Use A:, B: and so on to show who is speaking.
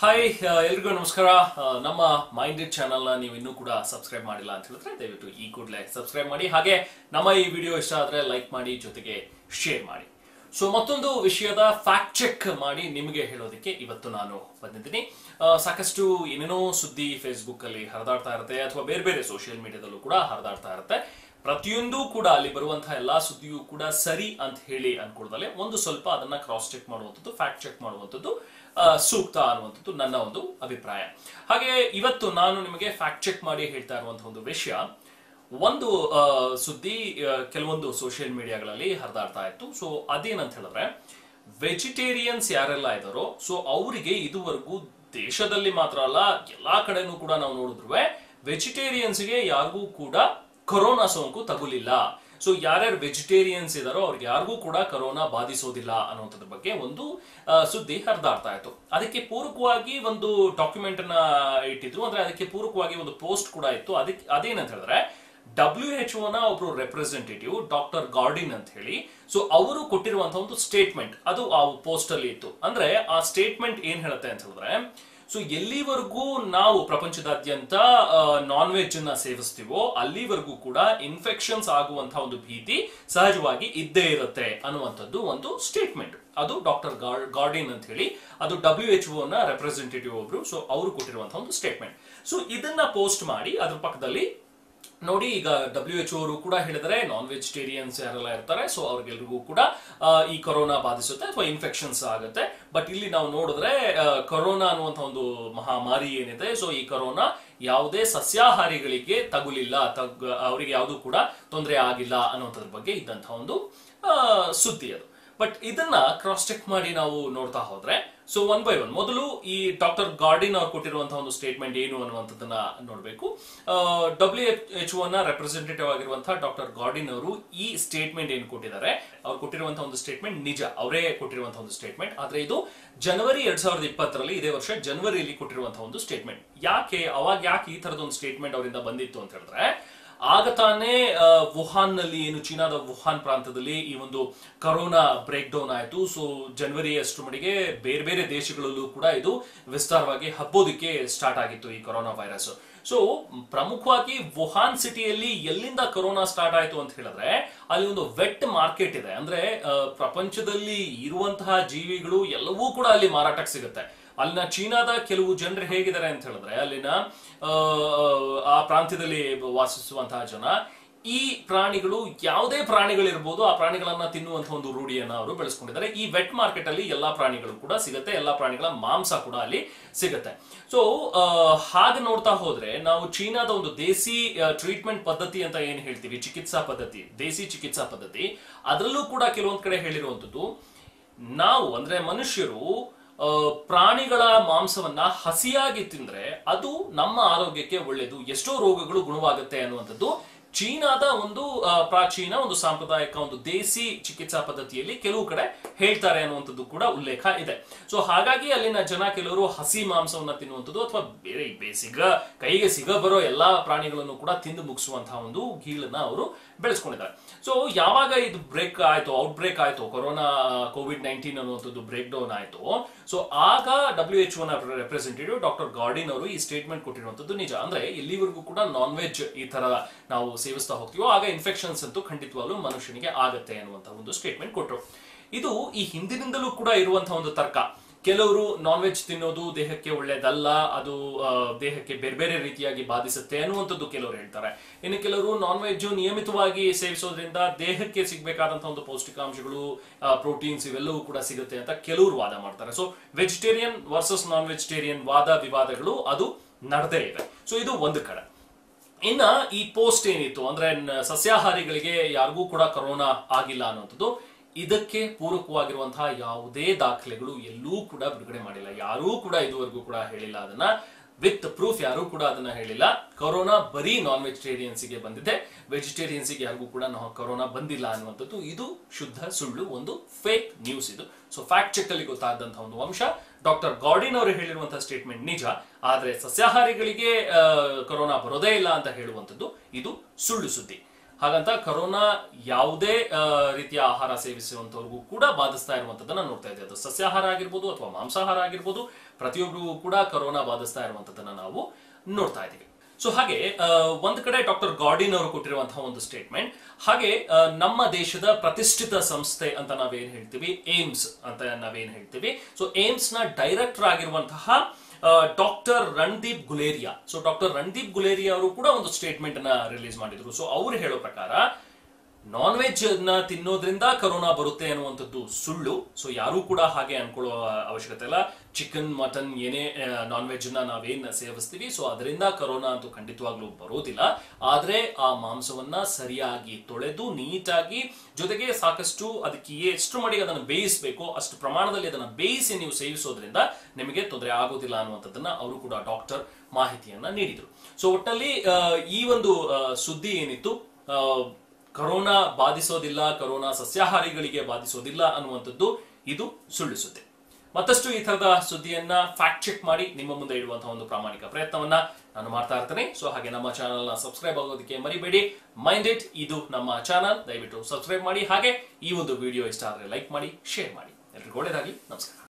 A: hi ಎಲ್ರಿಗೂ ನಮಸ್ಕಾರ ಆ, ನಮ್ಮ ಮೈಂಡೆಡ್ ಚಾನಲ್ನ ನೀವು ಇನ್ನೂ ಕೂಡ ಸಬ್ಸ್ಕ್ರೈಬ್ ಮಾಡಿಲ್ಲ ಅಂತ ಹೇಳಿದ್ರೆ ದಯವಿಟ್ಟು ಈ ಕೂಡಲೇ ಸಬ್ಸ್ಕ್ರೈಬ್ ಮಾಡಿ ಹಾಗೆ ನಮ್ಮ ಈ ವಿಡಿಯೋ ಇಷ್ಟ ಆದರೆ ಲೈಕ್ ಮಾಡಿ ಜೊತೆಗೆ ಶೇರ್ ಮಾಡಿ ಸೊ ಮತ್ತೊಂದು ವಿಷಯದ ಫ್ಯಾಕ್ಟ್ ಚೆಕ್ ಮಾಡಿ ನಿಮಗೆ ಹೇಳೋದಕ್ಕೆ ಇವತ್ತು ನಾನು ಬಂದಿದ್ದೀನಿ ಆ, ಸಾಕಷ್ಟು ಏನೇನೋ ಸುದ್ದಿ ಫೇಸ್ಬುಕ್ ಅಲ್ಲಿ ಹರಿದಾಡ್ತಾ ಇರುತ್ತೆ ಅಥವಾ ಬೇರೆ ಬೇರೆ ಸೋಷಿಯಲ್ ಮೀಡಿಯಾದಲ್ಲೂ ಕೂಡ ಹರಿದಾಡ್ತಾ ಇರುತ್ತೆ ಪ್ರತಿಯೊಂದು ಕೂಡ ಅಲ್ಲಿ ಬರುವಂತಹ ಎಲ್ಲಾ ಸುದ್ದಿಯೂ ಕೂಡ ಸರಿ ಅಂತ ಹೇಳಿ ಅನ್ಕೊಳ್ದಲೆ ಒಂದು ಸ್ವಲ್ಪ ಅದನ್ನ ಕ್ರಾಸ್ ಚೆಕ್ ಮಾಡುವಂಥದ್ದು ಫ್ಯಾಕ್ಟ್ ಚೆಕ್ ಮಾಡುವಂಥದ್ದು ಆ, ಸೂಕ್ತ ಅನ್ನುವಂಥದ್ದು ನನ್ನ ಒಂದು ಅಭಿಪ್ರಾಯ ಹಾಗೆ ಇವತ್ತು ನಾನು ನಿಮಗೆ ಫ್ಯಾಕ್ಟ್ ಚೆಕ್ ಮಾಡಿ ಹೇಳ್ತಾ ಇರುವಂತಹ ಒಂದು ವಿಷಯ ಒಂದು ಆ, ಸುದ್ದಿ ಆ, ಕೆಲವೊಂದು ಸೋಷಿಯಲ್ ಮೀಡಿಯಾಗಳಲ್ಲಿ ಹರಿದಾಡ್ತಾ ಇತ್ತು ಸೊ ಅದೇನಂತ ಹೇಳಿದ್ರೆ ವೆಜಿಟೇರಿಯನ್ಸ್ ಯಾರೆಲ್ಲ ಇದ್ದಾರೋ ಸೊ ಅವರಿಗೆ ಇದುವರೆಗೂ ದೇಶದಲ್ಲಿ ಮಾತ್ರ ಅಲ್ಲ ಎಲ್ಲಾ ಕಡೆನೂ ಕೂಡ ನಾವು ನೋಡಿದ್ರು ವೆಜಿಟೇರಿಯನ್ಸ್ಗೆ ಯಾರಿಗೂ ಕೂಡ ಕೊರೋನಾ ಸೋಂಕು ತಗುಲಿಲ್ಲ ಸೊ ಯಾರ್ಯಾರು ವೆಜಿಟೇರಿಯನ್ಸ್ ಇದಾರೋ ಅವ್ರಿಗೆ ಯಾರಿಗೂ ಕೂಡ ಕೊರೋನಾ ಬಾಧಿಸೋದಿಲ್ಲ ಅನ್ನೋದ್ರ ಬಗ್ಗೆ ಒಂದು ಆ, ಸುದ್ದಿ ಹರಿದಾಡ್ತಾ ಇತ್ತು ಅದಕ್ಕೆ ಪೂರಕವಾಗಿ ಒಂದು ಡಾಕ್ಯುಮೆಂಟ್ ಅನ್ನ ಇಟ್ಟಿದ್ರು ಅಂದ್ರೆ ಅದಕ್ಕೆ ಪೂರಕವಾಗಿ ಒಂದು ಪೋಸ್ಟ್ ಕೂಡ ಇತ್ತು ಅದಕ್ಕೆ ಅದೇನಂತ ಹೇಳಿದ್ರೆ ಡಬ್ಲ್ಯೂ ಎಚ್ ನ ಒಬ್ರು ರೆಪ್ರೆಸೆಂಟೇಟಿವ್ ಡಾಕ್ಟರ್ ಗಾರ್ಡಿನ್ ಅಂತ ಹೇಳಿ ಸೊ ಅವರು ಕೊಟ್ಟಿರುವಂತಹ ಒಂದು ಸ್ಟೇಟ್ಮೆಂಟ್ ಅದು ಆ ಪೋಸ್ಟ್ ಅಲ್ಲಿ ಇತ್ತು ಅಂದ್ರೆ ಆ ಸ್ಟೇಟ್ಮೆಂಟ್ ಏನ್ ಹೇಳುತ್ತೆ ಅಂತ ಹೇಳಿದ್ರೆ ಸೊ ಎಲ್ಲಿವರೆಗೂ ನಾವು ಪ್ರಪಂಚದಾದ್ಯಂತ ನಾನ್ ವೆಜ್ ಅನ್ನ ಸೇವಿಸ್ತೀವೋ ಅಲ್ಲಿವರೆಗೂ ಕೂಡ ಇನ್ಫೆಕ್ಷನ್ಸ್ ಆಗುವಂತಹ ಒಂದು ಭೀತಿ ಸಹಜವಾಗಿ ಇದ್ದೇ ಇರುತ್ತೆ ಅನ್ನುವಂಥದ್ದು ಒಂದು ಸ್ಟೇಟ್ಮೆಂಟ್ ಅದು ಡಾಕ್ಟರ್ ಗಾರ್ಡಿನ್ ಅಂತ ಹೇಳಿ ಅದು ಡಬ್ಲ್ಯೂ ಎಚ್ ನ ರೆಪ್ರೆಸೆಂಟೇಟಿವ್ ಒಬ್ರು ಸೊ ಅವರು ಕೊಟ್ಟಿರುವಂತಹ ಒಂದು ಸ್ಟೇಟ್ಮೆಂಟ್ ಸೊ ಇದನ್ನ ಪೋಸ್ಟ್ ಮಾಡಿ ಅದ್ರ ಪಕ್ಕದಲ್ಲಿ ನೋಡಿ ಈಗ ಡಬ್ಲ್ಯೂ ಎಚ್ ಅವರು ಕೂಡ ಹೇಳಿದರೆ ನಾನ್ ವೆಜಿಟೇರಿಯನ್ಸ್ ಯಾರೆಲ್ಲ ಇರ್ತಾರೆ ಸೊ ಅವ್ರಿಗೆಲ್ರಿಗೂ ಕೂಡ ಆ, ಈ ಕೊರೋನಾ ಬಾಧಿಸುತ್ತೆ ಅಥವಾ ಇನ್ಫೆಕ್ಷನ್ಸ್ ಆಗುತ್ತೆ ಬಟ್ ಇಲ್ಲಿ ನಾವು ನೋಡಿದ್ರೆ ಆ, ಕೊರೋನಾ ಅನ್ನುವಂಥ ಒಂದು ಮಹಾಮಾರಿ ಏನಿದೆ ಸೊ ಈ ಕೊರೋನಾ ಯಾವುದೇ ಸಸ್ಯಾಹಾರಿಗಳಿಗೆ ತಗುಲಿಲ್ಲ ತಗ್ ಅವರಿಗೆ ಯಾವುದೂ ಕೂಡ ತೊಂದರೆ ಆಗಿಲ್ಲ ಅನ್ನುವಂಥದ್ರ ಬಗ್ಗೆ ಇದ್ದಂತಹ ಒಂದು ಆ, ಸುದ್ದಿ ಅದು ಬಟ್ ಇದನ್ನ ಕ್ರಾಸ್ ಚೆಕ್ ಮಾಡಿ ನಾವು ನೋಡ್ತಾ ಹೋದ್ರೆ ಸೊ ಒನ್ ಬೈ ಒನ್ ಮೊದಲು ಈ ಡಾಕ್ಟರ್ ಗಾರ್ಡಿನ್ ಅವ್ರು ಕೊಟ್ಟಿರುವಂತಹ ಒಂದು ಸ್ಟೇಟ್ಮೆಂಟ್ ಏನು ಅನ್ನುವಂಥದ್ದನ್ನ ನೋಡಬೇಕು ಡಬ್ಲ್ಯೂ ಎಚ್ ನ ರೆಪ್ರೆಸೆಂಟೇಟಿವ್ ಆಗಿರುವಂತಹ ಡಾಕ್ಟರ್ ಗಾರ್ಡಿನ್ ಅವರು ಈ ಸ್ಟೇಟ್ಮೆಂಟ್ ಏನು ಕೊಟ್ಟಿದ್ದಾರೆ ಅವ್ರು ಕೊಟ್ಟಿರುವಂತಹ ಒಂದು ಸ್ಟೇಟ್ಮೆಂಟ್ ನಿಜ ಅವರೇ ಕೊಟ್ಟಿರುವಂತಹ ಒಂದು ಸ್ಟೇಟ್ಮೆಂಟ್ ಆದ್ರೆ ಇದು ಜನವರಿ ಎರಡ್ ಸಾವಿರದ ಇಪ್ಪತ್ತರಲ್ಲಿ ಇದೇ ವರ್ಷ ಜನವರಿಯಲ್ಲಿ ಕೊಟ್ಟಿರುವಂತಹ ಒಂದು ಸ್ಟೇಟ್ಮೆಂಟ್ ಯಾಕೆ ಅವಾಗ ಯಾಕೆ ಈ ತರದ ಒಂದು ಸ್ಟೇಟ್ಮೆಂಟ್ ಅವರಿಂದ ಬಂದಿತ್ತು ಅಂತ ಹೇಳಿದ್ರೆ ಆಗ ತಾನೇ ಆ, ವುಹಾನ್ ನಲ್ಲಿ ಏನು ಚೀನಾದ ವುಹಾನ್ ಪ್ರಾಂತದಲ್ಲಿ ಈ ಒಂದು ಕರೋನಾ ಬ್ರೇಕ್ ಡೌನ್ ಆಯಿತು ಸೊ ಜನವರಿ ಅಷ್ಟು ಮಟ್ಟಿಗೆ ಬೇರೆ ಬೇರೆ ದೇಶಗಳಲ್ಲೂ ಕೂಡ ಇದು ವಿಸ್ತಾರವಾಗಿ ಹಬ್ಬೋದಕ್ಕೆ ಸ್ಟಾರ್ಟ್ ಆಗಿತ್ತು ಈ ಕೊರೋನಾ ವೈರಸ್ ಸೊ ಪ್ರಮುಖವಾಗಿ ವುಹಾನ್ ಸಿಟಿಯಲ್ಲಿ ಎಲ್ಲಿಂದ ಕೊರೋನಾ ಸ್ಟಾರ್ಟ್ ಆಯ್ತು ಅಂತ ಹೇಳಿದ್ರೆ ಅಲ್ಲಿ ಒಂದು ವೆಟ್ ಮಾರ್ಕೆಟ್ ಇದೆ ಅಂದ್ರೆ ಆ, ಪ್ರಪಂಚದಲ್ಲಿ ಇರುವಂತಹ ಜೀವಿಗಳು ಎಲ್ಲವೂ ಕೂಡ ಅಲ್ಲಿ ಮಾರಾಟಕ್ಕೆ ಸಿಗುತ್ತೆ ಅಲ್ಲಿನ ಚೀನಾದ ಕೆಲವು ಜನರು ಹೇಗಿದ್ದಾರೆ ಅಂತ ಹೇಳಿದ್ರೆ ಅಲ್ಲಿನ ಆ, ಆ ಪ್ರಾಂತ್ಯದಲ್ಲಿ ವಾಸಿಸುವಂತಹ ಜನ ಈ ಪ್ರಾಣಿಗಳು ಯಾವುದೇ ಪ್ರಾಣಿಗಳಿರ್ಬೋದು ಆ ಪ್ರಾಣಿಗಳನ್ನ ತಿನ್ನುವಂತಹ ಒಂದು ರೂಢಿಯನ್ನ ಅವರು ಬೆಳೆಸ್ಕೊಂಡಿದ್ದಾರೆ ಈ ವೆಟ್ ಮಾರ್ಕೆಟ್ ಅಲ್ಲಿ ಎಲ್ಲಾ ಪ್ರಾಣಿಗಳು ಕೂಡ ಸಿಗುತ್ತೆ ಎಲ್ಲಾ ಪ್ರಾಣಿಗಳ ಮಾಂಸ ಕೂಡ ಅಲ್ಲಿ ಸಿಗುತ್ತೆ ಸೊ ಹಾಗೆ ನೋಡ್ತಾ ಹೋದ್ರೆ ನಾವು ಚೀನಾದ ಒಂದು ದೇಸಿ ಟ್ರೀಟ್ಮೆಂಟ್ ಪದ್ಧತಿ ಅಂತ ಏನ್ ಹೇಳ್ತೀವಿ ಚಿಕಿತ್ಸಾ ಪದ್ಧತಿ ದೇಸಿ ಚಿಕಿತ್ಸಾ ಪದ್ಧತಿ ಅದರಲ್ಲೂ ಕೂಡ ಕೆಲವೊಂದ್ ಕಡೆ ಹೇಳಿರುವಂತದ್ದು ನಾವು ಅಂದ್ರೆ ಮನುಷ್ಯರು ಆ, ಪ್ರಾಣಿಗಳ ಮಾಂಸವನ್ನ ಹಸಿಯಾಗಿ ತಿಂದ್ರೆ ಅದು ನಮ್ಮ ಆರೋಗ್ಯಕ್ಕೆ ಒಳ್ಳೆಯದು ಎಷ್ಟೋ ರೋಗಗಳು ಗುಣವಾಗುತ್ತೆ ಅನ್ನುವಂಥದ್ದು ಚೀನಾದ ಒಂದು ಆ, ಪ್ರಾಚೀನ ಒಂದು ಸಾಂಪ್ರದಾಯಿಕ ಒಂದು ದೇಸಿ ಚಿಕಿತ್ಸಾ ಪದ್ಧತಿಯಲ್ಲಿ ಕೆಲವು ಕಡೆ ಹೇಳ್ತಾರೆ ಅನ್ನುವಂಥದ್ದು ಕೂಡ ಉಲ್ಲೇಖ ಇದೆ ಸೊ ಹಾಗಾಗಿ ಅಲ್ಲಿನ ಜನ ಕೆಲವರು ಹಸಿ ಮಾಂಸವನ್ನ ತಿನ್ನುವಂಥದ್ದು ಅಥವಾ ಬೇರೆ ಬೇ- ಸಿಗ ಕೈಗೆ ಸಿಗ ಬರೋ ಎಲ್ಲಾ ಪ್ರಾಣಿಗಳನ್ನು ಕೂಡ ತಿಂದು ಮುಗಿಸುವಂತಹ ಒಂದು ಗೀಳನ್ನ ಅವರು ಬೆಳೆಸ್ಕೊಂಡಿದ್ದಾರೆ ಸೊ ಯಾವಾಗ ಇದು ಬ್ರೇಕ್ ಆಯ್ತು ಔಟ್ ಬ್ರೇಕ್ ಆಯ್ತು ಕೊರೋನಾ ಕೋವಿಡ್ ನೈನ್ಟೀನ್ ಅನ್ನುವಂಥದ್ದು ಬ್ರೇಕ್ ಡೌನ್ ಆಯ್ತು ಸೊ ಆಗ ಡಬ್ಲ್ಯೂ ಎಚ್ ನ ರೆಪ್ರೆಸೆಂಟೇಟಿವ್ ಡಾಕ್ಟರ್ ಗಾರ್ಡಿನ್ ಅವರು ಈ ಸ್ಟೇಟ್ಮೆಂಟ್ ಕೊಟ್ಟಿರುವಂತದ್ದು ನಿಜ ಅಂದ್ರೆ ಇಲ್ಲಿವರೆಗೂ ಕೂಡ ನಾನ್ ವೆಜ್ ಈ ತರ ನಾವು ಸೇವಿಸ್ತಾ ಹೋಗ್ತೀವೋ ಆಗ ಇನ್ಫೆಕ್ಷನ್ಸ್ ಅಂತೂ ಖಂಡಿತವಾಗ್ಲೂ ಮನುಷ್ಯನಿಗೆ ಆಗತ್ತೆ ಅನ್ನುವಂತಹ ಒಂದು ಸ್ಟೇಟ್ಮೆಂಟ್ ಕೊಟ್ಟರು ಇದು ಈ ಹಿಂದಿನಿಂದಲೂ ಕೂಡ ಇರುವಂತಹ ಒಂದು ತರ್ಕ ಕೆಲವರು ನಾನ್ ವೆಜ್ ತಿನ್ನೋದು ದೇಹಕ್ಕೆ ಒಳ್ಳೇದಲ್ಲ ಅದು ಆ, ದೇಹಕ್ಕೆ ಬೇರೆ ಬೇರೆ ರೀತಿಯಾಗಿ ಬಾಧಿಸುತ್ತೆ ಅನ್ನುವಂಥದ್ದು ಕೆಲವರು ಹೇಳ್ತಾರೆ ಇನ್ನು ಕೆಲವರು ನಾನ್ ವೆಜ್ ನಿಯಮಿತವಾಗಿ ಸೇವಿಸೋದ್ರಿಂದ ದೇಹಕ್ಕೆ ಸಿಗಬೇಕಾದಂತಹ ಒಂದು ಪೌಷ್ಟಿಕಾಂಶಗಳು ಪ್ರೋಟೀನ್ಸ್ ಇವೆಲ್ಲವೂ ಕೂಡ ಸಿಗುತ್ತೆ ಅಂತ ಕೆಲವರು ವಾದ ಮಾಡ್ತಾರೆ so vegetarian versus non vegetarian ವಾದ ವಿವಾದಗಳು ಅದು ನಡೆದೇ ಇದೆ ಸೊ ಇದು ಒಂದು ಕಡೆ ಇನ್ನ ಈ ಪೋಸ್ಟ್ ಏನಿತ್ತು ಅಂದ್ರೆ ನ- ಸಸ್ಯಾಹಾರಿಗಳಿಗೆ ಯಾರಿಗೂ ಕೂಡ ಕೊರೋನಾ ಆಗಿಲ್ಲ ಅನ್ನುವಂಥದ್ದು ಇದಕ್ಕೆ ಪೂರಕವಾಗಿರುವಂತಹ ಯಾವುದೇ ದಾಖಲೆಗಳು ಎಲ್ಲೂ ಕೂಡ ಬಿಡುಗಡೆ ಮಾಡಿಲ್ಲ ಯಾರೂ ಕೂಡ ಇದುವರೆಗೂ ಕೂಡ ಹೇಳಿಲ್ಲ ಅದನ್ನ ವಿತ್ ಪ್ರೂಫ್ ಯಾರೂ ಕೂಡ ಅದನ್ನ ಹೇಳಿಲ್ಲ ಕೊರೋನಾ ಬರೀ ನಾನ್ ವೆಜಿಟೇರಿಯನ್ಸ್ಗೆ ಬಂದಿದೆ ವೆಜಿಟೇರಿಯನ್ಸ್ಗೆ ಯಾರಿಗೂ ಕೂಡ ನಾವು ಕೊರೋನಾ ಬಂದಿಲ್ಲ ಅನ್ನುವಂಥದ್ದು ಇದು ಶುದ್ಧ ಸುಳ್ಳು ಒಂದು ಫೇಕ್ ನ್ಯೂಸ್ ಇದು ಸೊ ಫ್ಯಾಕ್ಟ್ ಚೆಕ್ ಅಲ್ಲಿ ಗೊತ್ತಾದಂತಹ ಒಂದು ಅಂಶ ಡಾಕ್ಟರ್ ಗಾರ್ಡಿನ್ ಅವರು ಹೇಳಿರುವಂತಹ ಸ್ಟೇಟ್ಮೆಂಟ್ ನಿಜ ಆದ್ರೆ ಸಸ್ಯಾಹಾರಿಗಳಿಗೆ ಆ, ಕೊರೋನಾ ಬರೋದೇ ಇಲ್ಲ ಅಂತ ಹೇಳುವಂಥದ್ದು ಇದು ಸುಳ್ಳು ಸುದ್ದಿ ಹಾಗಂತ ಕರೋನಾ ಯಾವುದೇ ಆ, ರೀತಿಯ ಆಹಾರ ಸೇವಿಸುವಂತವ್ರಿಗೂ ಕೂಡ ಬಾಧಿಸ್ತಾ ಇರುವಂತದ್ದನ್ನ ನೋಡ್ತಾ ಇದ್ದೀವಿ ಅದು ಸಸ್ಯಾಹಾರ ಆಗಿರ್ಬೋದು ಅಥವಾ ಮಾಂಸಾಹಾರ ಆಗಿರ್ಬೋದು ಪ್ರತಿಯೊಬ್ಬರಿಗೂ ಕೂಡ ಕರೋನಾ ಬಾಧಿಸ್ತಾ ಇರುವಂತದ್ದನ್ನ ನಾವು ನೋಡ್ತಾ ಇದ್ದೀವಿ ಸೊ ಹಾಗೆ ಆ, ಒಂದ್ ಕಡೆ ಡಾಕ್ಟರ್ ಗಾರ್ಡಿನ್ ಅವರು ಕೊಟ್ಟಿರುವಂತಹ ಒಂದು ಸ್ಟೇಟ್ಮೆಂಟ್ ಹಾಗೆ ಆ, ನಮ್ಮ ದೇಶದ ಪ್ರತಿಷ್ಠಿತ ಸಂಸ್ಥೆ ಅಂತ ನಾವೇನ್ ಹೇಳ್ತೀವಿ ಏಮ್ಸ್ ಅಂತ ನಾವೇನ್ ಹೇಳ್ತೀವಿ ಸೊ ಏಮ್ಸ್ ನ ಡೈರೆಕ್ಟರ್ ಆಗಿರುವಂತಹ doctor Randeep Guleria so doctor Randeep Guleria ಅವರು ಕೂಡ ಒಂದು ಸ್ಟೇಟ್ಮೆಂಟ್ ಅನ್ನ ರಿಲೀಸ್ ಮಾಡಿದ್ರು ಸೊ ಅವ್ರು ಹೇಳೋ ಪ್ರಕಾರ ನಾನ್ ವೆಜ್ ನ ತಿನ್ನೋದ್ರಿಂದ ಕರೋನಾ ಬರುತ್ತೆ ಅನ್ನುವಂಥದ್ದು ಸುಳ್ಳು ಸೊ ಯಾರೂ ಕೂಡ ಹಾಗೆ ಅನ್ಕೊಳ್ಳೋ ಅವಶ್ಯಕತೆ ಇಲ್ಲ ಚಿಕನ್ ಮಟನ್ ಏನೇ ನಾನ್ ವೆಜ್ ನ ನಾವೇನ್ ಸೇವಿಸ್ತೀವಿ ಸೊ ಅದರಿಂದ ಕರೋನಾ ಅಂತೂ ಖಂಡಿತವಾಗ್ಲೂ ಬರೋದಿಲ್ಲ ಆದ್ರೆ ಆ ಮಾಂಸವನ್ನ ಸರಿಯಾಗಿ ತೊಳೆದು ನೀಟಾಗಿ ಜೊತೆಗೆ ಸಾಕಷ್ಟು ಅದಕ್ಕೆ ಎಷ್ಟು ಮಟ್ಟಿಗೆ ಅದನ್ನು ಬೇಯಿಸಬೇಕು ಅಷ್ಟು ಪ್ರಮಾಣದಲ್ಲಿ ಅದನ್ನ ಬೇಯಿಸಿ ನೀವು ಸೇವಿಸೋದ್ರಿಂದ ನಿಮಗೆ ತೊಂದರೆ ಆಗೋದಿಲ್ಲ ಅನ್ನುವಂಥದ್ದನ್ನ ಅವರು ಕೂಡ ಡಾಕ್ಟರ್ ಮಾಹಿತಿಯನ್ನ ನೀಡಿದರು ಸೊ ಒಟ್ಟಲ್ಲಿ ಆ, ಈ ಒಂದು ಆ, ಸುದ್ದಿ ಏನಿತ್ತು ಆ, ಕರೋನಾ ಬಾಧಿಸೋದಿಲ್ಲ ಕರೋನಾ ಸಸ್ಯಾಹಾರಿಗಳಿಗೆ ಬಾಧಿಸೋದಿಲ್ಲ ಅನ್ನುವಂಥದ್ದು ಇದು ಸುಳ್ಳು ಸುದ್ದಿ ಮತ್ತಷ್ಟು ಈ ತರದ ಸುದ್ದಿಯನ್ನ ಫ್ಯಾಕ್ಟ್ ಚೆಕ್ ಮಾಡಿ ನಿಮ್ಮ ಮುಂದೆ ಇಡುವಂತಹ ಒಂದು ಪ್ರಾಮಾಣಿಕ ಪ್ರಯತ್ನವನ್ನ ನಾನು ಮಾಡ್ತಾ ಇರ್ತೇನೆ ಸೊ ಹಾಗೆ ನಮ್ಮ ಚಾನಲ್ ನ ಸಬ್ಸ್ಕ್ರೈಬ್ ಆಗೋದಕ್ಕೆ ಮರಿಬೇಡಿ ಮೈಂಡ್ ಇಟ್ ಇದು ನಮ್ಮ ಚಾನಲ್ ದಯವಿಟ್ಟು ಸಬ್ಸ್ಕ್ರೈಬ್ ಮಾಡಿ ಹಾಗೆ ಈ ಒಂದು ವಿಡಿಯೋ ಇಷ್ಟ ಆದ್ರೆ ಲೈಕ್ ಮಾಡಿ ಶೇರ್ ಮಾಡಿ ಎಲ್ರಿಗೂ ಒಳ್ಳೇದಾಗಲಿ ನಮಸ್ಕಾರ